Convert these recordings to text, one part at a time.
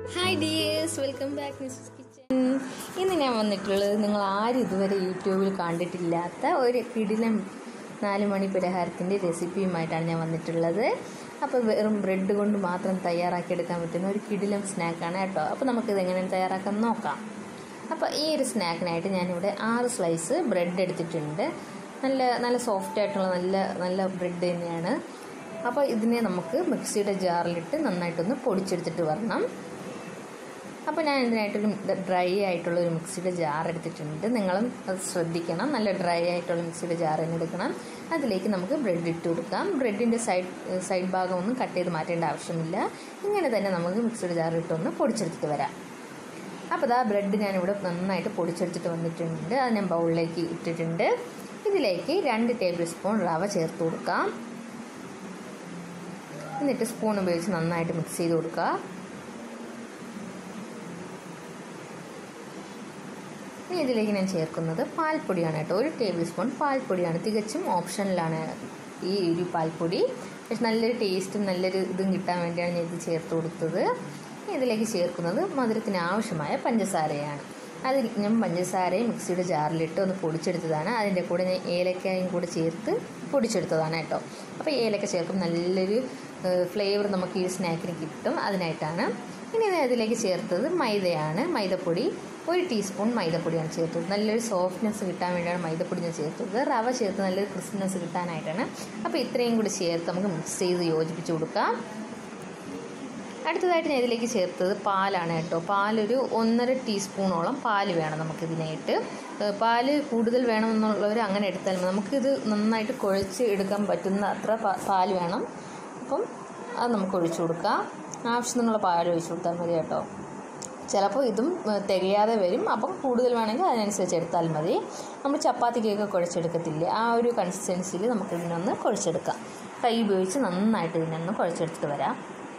hi dears welcome back Mrs kitchen ഇന്ന് ഞാൻ വന്നിട്ടുള്ളത് നിങ്ങൾ ആരും ഇതുവരെ യൂട്യൂബിൽ കണ്ടിട്ടില്ലാത്ത ഒരു കിടിലം നാല് മണി പലഹാരത്തിൻ്റെ റെസിപ്പിയുമായിട്ടാണ് ഞാൻ വന്നിട്ടുള്ളത് അപ്പോൾ വെറും ബ്രെഡ് കൊണ്ട് മാത്രം തയ്യാറാക്കിയെടുക്കാൻ പറ്റുന്ന ഒരു കിടിലം സ്നാക്കാണ് കേട്ടോ അപ്പോൾ നമുക്കിത് എങ്ങനെ തയ്യാറാക്കാൻ നോക്കാം അപ്പോൾ ഈ ഒരു സ്നാക്കിനായിട്ട് ഞാനിവിടെ ആറ് സ്ലൈസ് ബ്രെഡ് എടുത്തിട്ടുണ്ട് നല്ല നല്ല സോഫ്റ്റ് ആയിട്ടുള്ള നല്ല നല്ല ബ്രെഡ് തന്നെയാണ് അപ്പോൾ ഇതിനെ നമുക്ക് മിക്സിയുടെ ജാറിലിട്ട് നന്നായിട്ടൊന്ന് പൊടിച്ചെടുത്തിട്ട് വരണം അപ്പോൾ ഞാൻ ഇതിനായിട്ടൊരു ഡ്രൈ ആയിട്ടുള്ള ഒരു മിക്സിയുടെ ജാർ എടുത്തിട്ടുണ്ട് നിങ്ങളും അത് ശ്രദ്ധിക്കണം നല്ല ഡ്രൈ ആയിട്ടുള്ള മിക്സിയുടെ ജാർ തന്നെ എടുക്കണം അതിലേക്ക് നമുക്ക് ബ്രെഡ് ഇട്ട് കൊടുക്കാം ബ്രെഡിൻ്റെ സൈഡ് സൈഡ് ഭാഗം ഒന്നും കട്ട് ചെയ്ത് മാറ്റേണ്ട ആവശ്യമില്ല ഇങ്ങനെ തന്നെ നമുക്ക് മിക്സിയുടെ ജാർ ഇട്ടൊന്ന് പൊടിച്ചെടുത്തിട്ട് വരാം അപ്പോൾ ഇതാ ബ്രെഡ് ഞാനിവിടെ നന്നായിട്ട് പൊടിച്ചെടുത്തിട്ട് വന്നിട്ടുണ്ട് അത് ഞാൻ ബൗളിലേക്ക് ഇട്ടിട്ടുണ്ട് ഇതിലേക്ക് രണ്ട് ടേബിൾ സ്പൂൺ റവ ചേർത്ത് കൊടുക്കാം എന്നിട്ട് സ്പൂൺ ഉപയോഗിച്ച് നന്നായിട്ട് മിക്സ് ചെയ്ത് കൊടുക്കുക ഇനി ഇതിലേക്ക് ഞാൻ ചേർക്കുന്നത് പാൽപ്പൊടിയാണ് കേട്ടോ ഒരു ടേബിൾ സ്പൂൺ പാൽപ്പൊടിയാണ് തികച്ചും ഓപ്ഷനിലാണ് ഈ ഒരു പാൽപ്പൊടി പക്ഷെ നല്ലൊരു ടേസ്റ്റും നല്ലൊരു ഇതും കിട്ടാൻ വേണ്ടിയാണ് ഞാൻ ഇത് ചേർത്ത് കൊടുത്തത് ഇനി ഇതിലേക്ക് ചേർക്കുന്നത് മധുരത്തിന് ആവശ്യമായ പഞ്ചസാരയാണ് അത് ഞാൻ പഞ്ചസാരയും മിക്സിയുടെ ജാറിലിട്ട് ഒന്ന് പൊടിച്ചെടുത്തതാണ് അതിൻ്റെ കൂടെ ഞാൻ ഏലക്കായും കൂടെ ചേർത്ത് പൊടിച്ചെടുത്തതാണ് കേട്ടോ അപ്പോൾ ഏലക്ക ചേർക്കും നല്ലൊരു ഫ്ലേവർ നമുക്ക് ഈ സ്നാക്കിന് കിട്ടും അതിനായിട്ടാണ് ഇനി ഞാൻ ഇതിലേക്ക് ചേർത്തത് മൈദയാണ് മൈദപ്പൊടി ഒരു ടീസ്പൂൺ മൈദപ്പൊടിയാണ് ചേർത്തത് നല്ലൊരു സോഫ്റ്റ്നെസ് കിട്ടാൻ വേണ്ടിയാണ് മൈദപ്പൊടി ഞാൻ ചേർത്തത് റവ ചേർത്ത് നല്ലൊരു ക്രിസ്പിനെസ് കിട്ടാനായിട്ടാണ് അപ്പോൾ ഇത്രയും കൂടി ചേർത്ത് നമുക്ക് മിക്സ് ചെയ്ത് യോജിപ്പിച്ച് കൊടുക്കാം അടുത്തതായിട്ട് ഞാൻ ഇതിലേക്ക് ചേർത്തത് പാലാണ് കേട്ടോ പാലൊരു ഒന്നര ടീസ്പൂണോളം പാല് വേണം നമുക്കിതിനായിട്ട് പാല് കൂടുതൽ വേണമെന്നുള്ളവർ അങ്ങനെ എടുത്താൽ മതി നമുക്കിത് നന്നായിട്ട് കുഴച്ച് എടുക്കാൻ പറ്റുന്ന അത്ര പാല് വേണം അപ്പം അത് നമുക്ക് ഒഴിച്ചു കൊടുക്കാം ആവശ്യത്തിനുള്ള പാൽ ഒഴിച്ചു കൊടുത്താൽ മതി കേട്ടോ ചിലപ്പോൾ ഇതും തികയാതെ വരും അപ്പം കൂടുതൽ വേണമെങ്കിൽ അതിനനുസരിച്ച് എടുത്താൽ മതി നമ്മൾ ചപ്പാത്തിക്കൊക്കെ കുഴച്ചെടുക്കത്തില്ലേ ആ ഒരു കൺസിസ്റ്റൻസിയിൽ നമുക്ക് ഇതിനൊന്ന് കുഴച്ചെടുക്കാം കൈ ഉപയോഗിച്ച് നന്നായിട്ട് ഇതിനൊന്ന് കുഴച്ചെടുത്തിട്ട് വരാം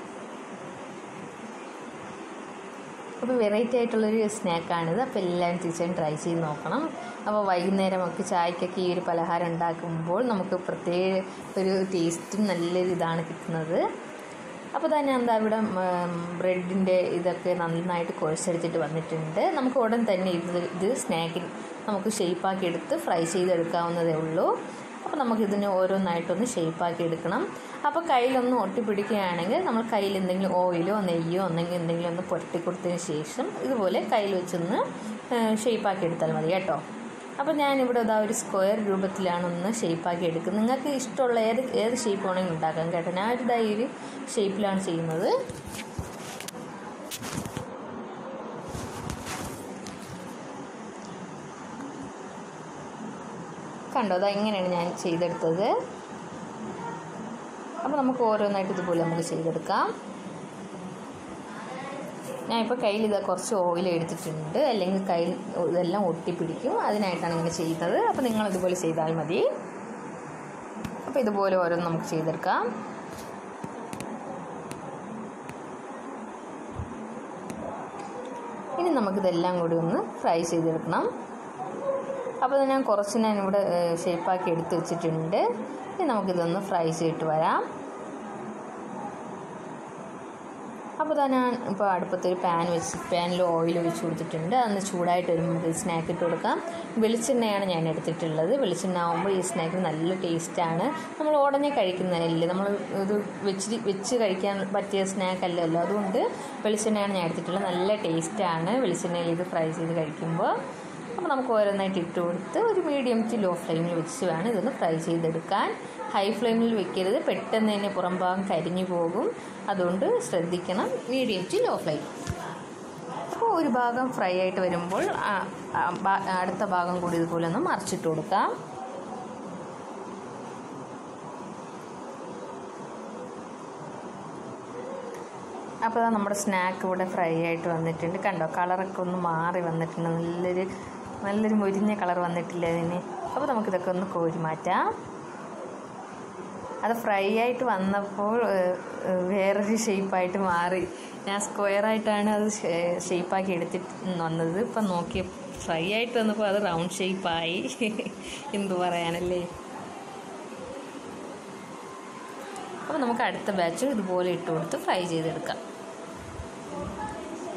അപ്പോൾ വെറൈറ്റി ആയിട്ടുള്ളൊരു സ്നാക്കാണിത് അപ്പോൾ എല്ലാവരും തീർച്ചയായും ട്രൈ ചെയ്ത് നോക്കണം അപ്പോൾ വൈകുന്നേരമൊക്കെ ചായക്കൊക്കെ ഈ ഒരു പലഹാരം ഉണ്ടാക്കുമ്പോൾ നമുക്ക് പ്രത്യേക ഒരു ടേസ്റ്റും നല്ലൊരു ഇതാണ് കിട്ടുന്നത് അപ്പോൾ തന്നെ എന്താ ഇവിടെ ബ്രെഡിൻ്റെ ഇതൊക്കെ നന്നായിട്ട് കുഴച്ചെടുത്തിട്ട് വന്നിട്ടുണ്ട് നമുക്ക് ഉടൻ തന്നെ ഇത് ഇത് സ്നാക്കിൽ നമുക്ക് ഷേപ്പാക്കി എടുത്ത് ഫ്രൈ ചെയ്തെടുക്കാവുന്നതേ ഉള്ളൂ അപ്പോൾ നമുക്ക് ഇതിന് ഓരോന്നായിട്ടൊന്ന് ഷേപ്പാക്കി എടുക്കണം അപ്പോൾ കയ്യിലൊന്ന് ഒട്ടിപ്പിടിക്കുകയാണെങ്കിൽ നമ്മൾ കയ്യിൽ എന്തെങ്കിലും ഓയിലോ നെയ്യോ ഒന്നെങ്കിൽ എന്തെങ്കിലും ഒന്ന് പുരട്ടി കൊടുത്തതിന് ശേഷം ഇതുപോലെ കയ്യിൽ വെച്ചൊന്ന് ഷേപ്പാക്കി എടുത്താൽ മതി കേട്ടോ അപ്പോൾ ഞാനിവിടെ ഇതാ ഒരു സ്ക്വയർ രൂപത്തിലാണ് ഒന്ന് ഷേപ്പാക്കി എടുക്കുന്നത് നിങ്ങൾക്ക് ഇഷ്ടമുള്ള ഏത് ഏത് ഷേപ്പ് വേണമെങ്കിൽ ഉണ്ടാക്കാം കേട്ടോ ഞാൻ ഇതാ ഈ ഒരു ഷേപ്പിലാണ് ചെയ്യുന്നത് കണ്ടോ അതാ ഇങ്ങനെയാണ് ഞാൻ ചെയ്തെടുത്തത് അപ്പോൾ നമുക്ക് ഓരോന്നായിട്ട് ഇതുപോലെ നമുക്ക് ചെയ്തെടുക്കാം ഞാനിപ്പോൾ കയ്യിൽ ഇതാ കുറച്ച് ഓയിൽ എടുത്തിട്ടുണ്ട് അല്ലെങ്കിൽ കയ്യിൽ ഇതെല്ലാം ഒട്ടിപ്പിടിക്കും അതിനായിട്ടാണ് ഇങ്ങനെ ചെയ്യുന്നത് അപ്പോൾ നിങ്ങൾ ഇതുപോലെ ചെയ്താൽ മതി അപ്പോൾ ഇതുപോലെ ഓരോന്ന് നമുക്ക് ചെയ്തെടുക്കാം ഇനി നമുക്കിതെല്ലാം കൂടി ഒന്ന് ഫ്രൈ ചെയ്തെടുക്കണം അപ്പോൾ ഞാൻ കുറച്ച് ഞാൻ ഇവിടെ ഷേപ്പാക്കി എടുത്ത് വെച്ചിട്ടുണ്ട് ഇനി നമുക്കിതൊന്ന് ഫ്രൈ ചെയ്തിട്ട് വരാം അപ്പോൾ തന്നെ ഞാൻ ഇപ്പോൾ അടുപ്പത്തൊരു പാൻ വെച്ച് പാനിൽ ഓയിൽ ഒഴിച്ച് കൊടുത്തിട്ടുണ്ട് അതൊന്ന് ചൂടായിട്ട് വരുമ്പോൾ സ്നാക്ക് ഇട്ട് കൊടുക്കാം വെളിച്ചെണ്ണയാണ് ഞാൻ എടുത്തിട്ടുള്ളത് വെളിച്ചെണ്ണ ആകുമ്പോൾ ഈ സ്നാക്ക് നല്ല ടേസ്റ്റാണ് നമ്മൾ ഉടനെ കഴിക്കുന്നതല്ലേ നമ്മൾ ഇത് വെച്ച് വെച്ച് കഴിക്കാൻ പറ്റിയ സ്നാക്ക് അല്ലല്ലോ അതുകൊണ്ട് വെളിച്ചെണ്ണയാണ് ഞാൻ എടുത്തിട്ടുള്ളത് നല്ല ടേസ്റ്റാണ് വെളിച്ചെണ്ണയിൽ ഇത് ഫ്രൈ ചെയ്ത് കഴിക്കുമ്പോൾ അപ്പോൾ നമുക്ക് ഓരോന്നായിട്ട് ഇട്ട് കൊടുത്ത് ഒരു മീഡിയം ടു ലോ ഫ്ലെയിമിൽ വെച്ച് വേണം ഇതൊന്ന് ഫ്രൈ ചെയ്തെടുക്കാൻ ഹൈ ഫ്ലെയിമിൽ വെക്കരുത് പെട്ടെന്ന് തന്നെ പുറം ഭാഗം കരിഞ്ഞു പോകും അതുകൊണ്ട് ശ്രദ്ധിക്കണം മീഡിയം ടു ലോ ഫ്ലെയിം അപ്പോൾ ഒരു ഭാഗം ഫ്രൈ ആയിട്ട് വരുമ്പോൾ അടുത്ത ഭാഗം കൂടി ഇതുപോലെ ഒന്ന് മറിച്ചിട്ട് കൊടുക്കാം അപ്പോൾ നമ്മുടെ സ്നാക്ക് ഇവിടെ ഫ്രൈ ആയിട്ട് വന്നിട്ടുണ്ട് കണ്ടോ കളറൊക്കെ ഒന്ന് മാറി വന്നിട്ടുണ്ട് നല്ലൊരു നല്ലൊരു മുരിഞ്ഞ കളർ വന്നിട്ടില്ല അതിന് അപ്പോൾ നമുക്കിതൊക്കെ ഒന്ന് കോരി മാറ്റാം അത് ഫ്രൈ ആയിട്ട് വന്നപ്പോൾ വേറൊരു ഷേപ്പായിട്ട് മാറി ഞാൻ സ്ക്വയറായിട്ടാണ് അത് ഷേപ്പാക്കി എടുത്തിട്ട് വന്നത് ഇപ്പം നോക്കി ഫ്രൈ ആയിട്ട് വന്നപ്പോൾ അത് റൗണ്ട് ഷേപ്പായി എന്തു പറയാനല്ലേ അപ്പോൾ നമുക്ക് അടുത്ത ബാച്ച് ഇതുപോലെ ഇട്ട് കൊടുത്ത് ഫ്രൈ ചെയ്തെടുക്കാം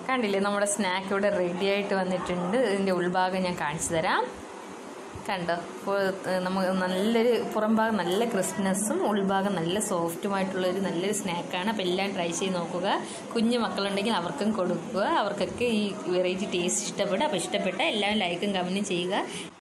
കണ്ടില്ലേ നമ്മുടെ സ്നാക്ക് ഇവിടെ റെഡി ആയിട്ട് വന്നിട്ടുണ്ട് ഇതിൻ്റെ ഉൾഭാഗം ഞാൻ കാണിച്ചു തരാം കണ്ടോ ഇപ്പോൾ നമുക്ക് നല്ലൊരു പുറം ഭാഗം നല്ല ക്രിസ്പ്നെസ്സും ഉൾഭാഗം നല്ല സോഫ്റ്റുമായിട്ടുള്ളൊരു നല്ലൊരു സ്നാക്കാണ് അപ്പോൾ എല്ലാം ട്രൈ ചെയ്ത് നോക്കുക കുഞ്ഞു മക്കളുണ്ടെങ്കിൽ അവർക്കും കൊടുക്കുക അവർക്കൊക്കെ ഈ വെറൈറ്റി ടേസ്റ്റ് ഇഷ്ടപ്പെടും അപ്പോൾ ഇഷ്ടപ്പെട്ട എല്ലാവരും ലൈക്കും കമൻറ്റും ചെയ്യുക